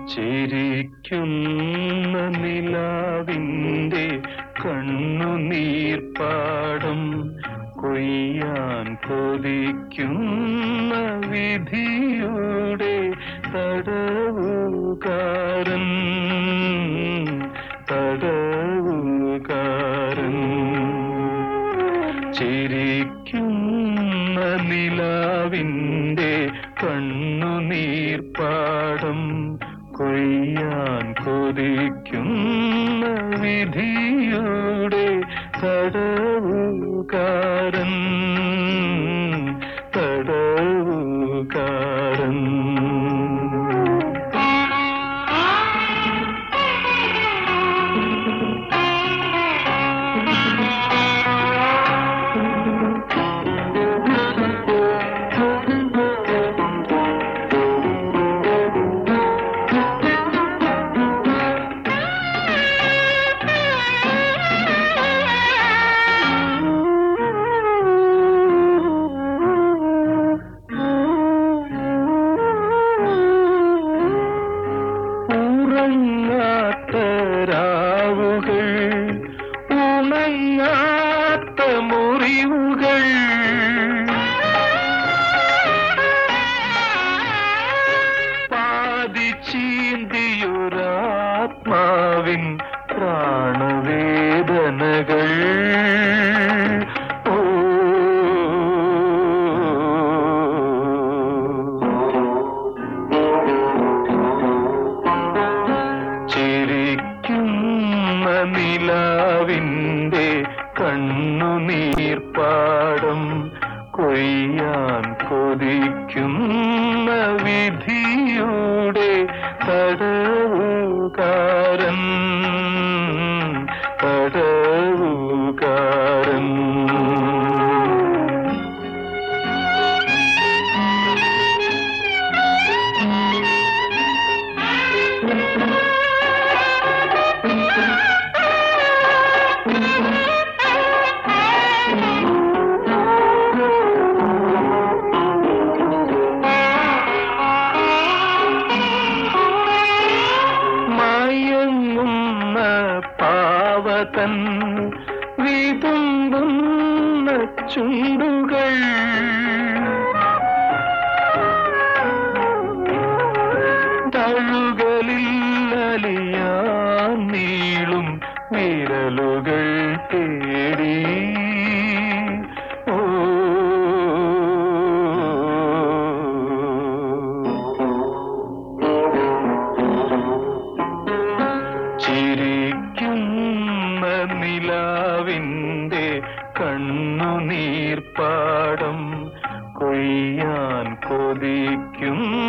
ചിരിക്കുന്ന നിലാവിൻ്റെ കണ്ണുനീർപ്പാടം കൊയ്യാൻ കൊതിക്കുന്ന വിധിയുടെ തടവുകാരൻ തടവുകാരൻ ചിരിക്കുന്ന നിലാവിൻ്റെ കണ്ണുനീർപ്പാടം കൊയ്യാൻ കൊതിക്കുന്ന വിധിയുടെ തടവുകാരൻ തടവുകാരൻ ഉറങ്ങാത്ത രാവുകൾ ഉണങ്ങാത്ത മുറിവുകൾ പാതി ചീന്തിയൊരാത്മാവിൻ പ്രാണവേദനകൾ ഓ ചിരിക്കുന്ന നിലാവിൻ്റെ കണ്ണുനീർപ്പാടം കൊയ്യാൻ കൊതിക്കുന്ന വിധിയുടെ തടവുകാരൻ തടവുകാരൻ മയങ്ങുന്ന പാവതൻ വിതുമ്പുന്ന ചുണ്ടുകൾ തഴുകളിൽ അലിയാൻ നീളും വിരലുകൾ തേടി ഓ ചിരിക്കുന്ന നിലാവിൻ്റെ കണ്ണുനീർപ്പാടം കൊയ്യാൻ കൊതിക്കുന്ന